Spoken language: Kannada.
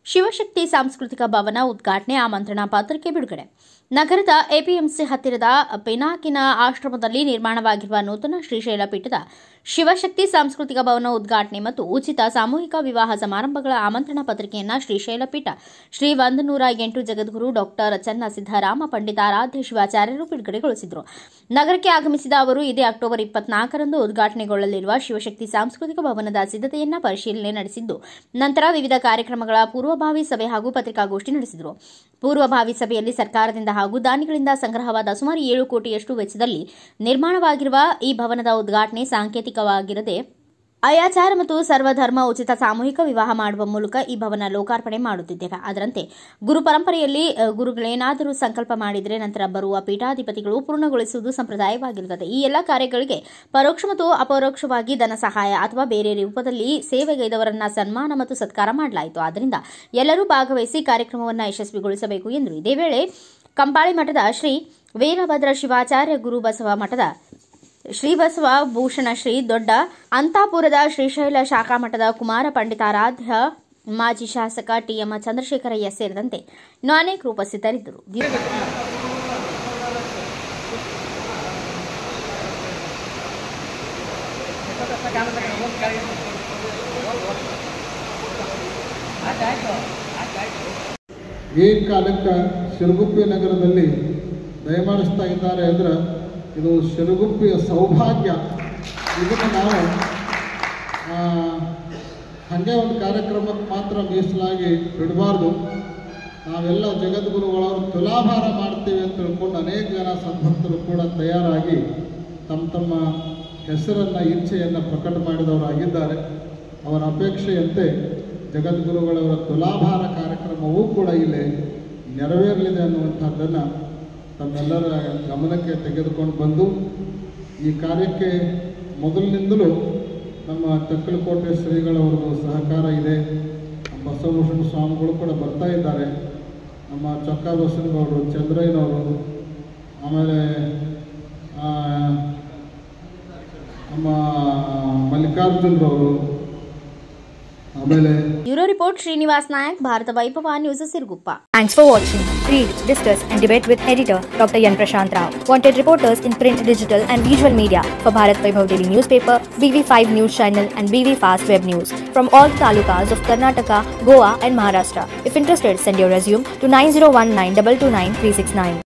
ಶಿವಶಕ್ತಿ ಸಾಂಸ್ಕೃತಿಕ ಭವನ ಉದ್ಘಾಟನೆ ಆಮಂತ್ರಣ ಪತ್ರಿಕೆ ಬಿಡುಗಡೆ ನಗರದ ಎಪಿಎಂಸಿ ಹತ್ತಿರದ ಪಿನಾಕಿನ ಆಶ್ರಮದಲ್ಲಿ ನಿರ್ಮಾಣವಾಗಿರುವ ನೂತನ ಶ್ರೀಶೈಲ ಪೀಠದ ಶಿವಶಕ್ತಿ ಸಾಂಸ್ಕೃತಿಕ ಭವನ ಉದ್ಘಾಟನೆ ಮತ್ತು ಉಚಿತ ಸಾಮೂಹಿಕ ವಿವಾಹ ಸಮಾರಂಭಗಳ ಆಮಂತ್ರಣ ಪತ್ರಿಕೆಯನ್ನು ಶ್ರೀಶೈಲ ಪೀಠ ಶ್ರೀ ಒಂದನೂರ ಎಂಟು ಜಗದ್ಗುರು ಡಾಕ್ಟರ್ ಚನ್ನ ಸಿದ್ದರಾಮ ಪಂಡಿತಾರಾಧ್ಯ ಶಿವಾಚಾರ್ಯರು ಬಿಡುಗಡೆಗೊಳಿಸಿದರು ನಗರಕ್ಕೆ ಆಗಮಿಸಿದ ಅವರು ಇದೇ ಅಕ್ಟೋಬರ್ ಇಪ್ಪತ್ನಾಲ್ಕರಂದು ಉದ್ಘಾಟನೆಗೊಳ್ಳಲಿರುವ ಶಿವಶಕ್ತಿ ಸಾಂಸ್ಕೃತಿಕ ಭವನದ ಸಿದ್ಧತೆಯನ್ನ ಪರಿಶೀಲನೆ ನಡೆಸಿದ್ದು ನಂತರ ವಿವಿಧ ಕಾರ್ಯಕ್ರಮಗಳ ಪೂರ್ವಭಾವಿ ಸಭೆ ಹಾಗೂ ಪತ್ರಿಕಾಗೋಷ್ಠಿ ನಡೆಸಿದರು ಪೂರ್ವಭಾವಿ ಸಭೆಯಲ್ಲಿ ಸರ್ಕಾರದಿಂದ ಹಾಗೂ ದಾನಿಗಳಿಂದ ಸಂಗ್ರಹವಾದ ಸುಮಾರು ಏಳು ಕೋಟಿಯಷ್ಟು ವೆಚ್ಚದಲ್ಲಿ ನಿರ್ಮಾಣವಾಗಿರುವ ಈ ಭವನದ ಉದ್ಘಾಟನೆ ಸಾಂಕೇತಿಕವಾಗಿರದೆ ಅಯಾಚಾರ ಮತ್ತು ಸರ್ವಧರ್ಮ ಉಚಿತ ಸಾಮೂಹಿಕ ವಿವಾಹ ಮಾಡುವ ಮೂಲಕ ಈ ಭವನ ಲೋಕಾರ್ಪಣೆ ಮಾಡುತ್ತಿದ್ದೇವೆ ಅದರಂತೆ ಗುರು ಪರಂಪರೆಯಲ್ಲಿ ಅ, ಗುರುಗಳೇನಾದರೂ ಸಂಕಲ್ಪ ಮಾಡಿದರೆ ನಂತರ ಬರುವ ಪೀಠಾಧಿಪತಿಗಳು ಪೂರ್ಣಗೊಳಿಸುವುದು ಸಂಪ್ರದಾಯವಾಗಿರುತ್ತದೆ ಈ ಎಲ್ಲ ಕಾರ್ಯಗಳಿಗೆ ಪರೋಕ್ಷ ಮತ್ತು ಅಪರೋಕ್ಷವಾಗಿ ಧನ ಸಹಾಯ ಅಥವಾ ಬೇರೆ ರೂಪದಲ್ಲಿ ಸೇವೆಗೈದವರನ್ನ ಸನ್ಮಾನ ಮತ್ತು ಸತ್ಕಾರ ಮಾಡಲಾಯಿತು ಆದ್ದರಿಂದ ಎಲ್ಲರೂ ಭಾಗವಹಿಸಿ ಕಾರ್ಯಕ್ರಮವನ್ನು ಯಶಸ್ವಿಗೊಳಿಸಬೇಕು ಎಂದರು ಇದೇ ವೇಳೆ ಕಂಪಾಳಿ ಮಠದ ಶ್ರೀ ವೀರಭದ್ರ ಶಿವಾಚಾರ್ಯ ಗುರುಬಸವ ಮಠದ ಶ್ರೀಬಸವ ಭೂಷಣ ಶ್ರೀ ದೊಡ್ಡ ಅಂತಾಪುರದ ಶ್ರೀಶೈಲ ಶಾಖಾ ಮಠದ ಕುಮಾರ ಪಂಡಿತಾರಾಧ್ಯ ಮಾಜಿ ಶಾಸಕ ಟಿಎಂ ಚಂದ್ರಶೇಖರಯ್ಯ ಸೇರಿದಂತೆ ಇನ್ನು ಅನೇಕರು ಉಪಸ್ಥಿತರಿದ್ದರು ಈ ಕಾಲಕ್ಕೆ ಶಿರಗುಪ್ಪಿ ನಗರದಲ್ಲಿ ದಯಮಾಡಿಸ್ತಾ ಇದ್ದಾರೆ ಅಂದ್ರೆ ಇದು ಶಿರಗುಪ್ಪಿಯ ಸೌಭಾಗ್ಯ ಇದನ್ನು ನಾವು ಆ, ಹಾಗೆ ಒಂದು ಕಾರ್ಯಕ್ರಮಕ್ಕೆ ಮಾತ್ರ ಮೀಸಲಾಗಿ ಬಿಡಬಾರ್ದು ನಾವೆಲ್ಲ ಜಗದ್ಗುರುಗಳವರು ತುಲಾಭಾರ ಮಾಡ್ತೀವಿ ಅಂತ ತಿಳ್ಕೊಂಡು ಅನೇಕ ಜನ ಸಂಭಕ್ತರು ಕೂಡ ತಯಾರಾಗಿ ತಮ್ಮ ತಮ್ಮ ಹೆಸರನ್ನು ಇಚ್ಛೆಯನ್ನು ಪ್ರಕಟ ಮಾಡಿದವರಾಗಿದ್ದಾರೆ ಅವರ ಅಪೇಕ್ಷೆಯಂತೆ ಜಗದ್ಗುರುಗಳವರ ತುಲಾಭಾರ ಕಾರ್ಯಕ್ರಮವೂ ಕೂಡ ಇಲ್ಲಿ ನೆರವೇರಲಿದೆ ಅನ್ನುವಂಥದ್ದನ್ನು ತಮ್ಮೆಲ್ಲರ ಗಮನಕ್ಕೆ ತೆಗೆದುಕೊಂಡು ಬಂದು ಈ ಕಾರ್ಯಕ್ಕೆ ಮೊದಲಿನಿಂದಲೂ ನಮ್ಮ ಚಕ್ಕಲಕೋಟೆ ಶ್ರೀಗಳವ್ರದ್ದು ಸಹಕಾರ ಇದೆ ನಮ್ಮ ಬಸವಭೂಷಣ ಸ್ವಾಮಿಗಳು ಕೂಡ ಬರ್ತಾ ಇದ್ದಾರೆ ನಮ್ಮ ಚೊಕ್ಕ ಬಸವನಗೌಡರು ಚಂದ್ರಯ್ಯನವರು ಆಮೇಲೆ ಆ, ನಮ್ಮ ಮಲ್ಲಿಕಾರ್ಜುನರವರು ಆಮೇಲೆ bureau report Srinivas Nayak Bharata Vaibhava news Siruguppa Thanks for watching. Read, discuss, and debate with editor Dr. Yan Prashant Rao. Wanted reporters in print, digital, and visual media for Bharat Vaibhav Daily Newspaper, BV5 News Channel, and BV Fast Web News from all talukas of Karnataka, Goa, and Maharashtra. If interested, send your resume to 9019 229 369.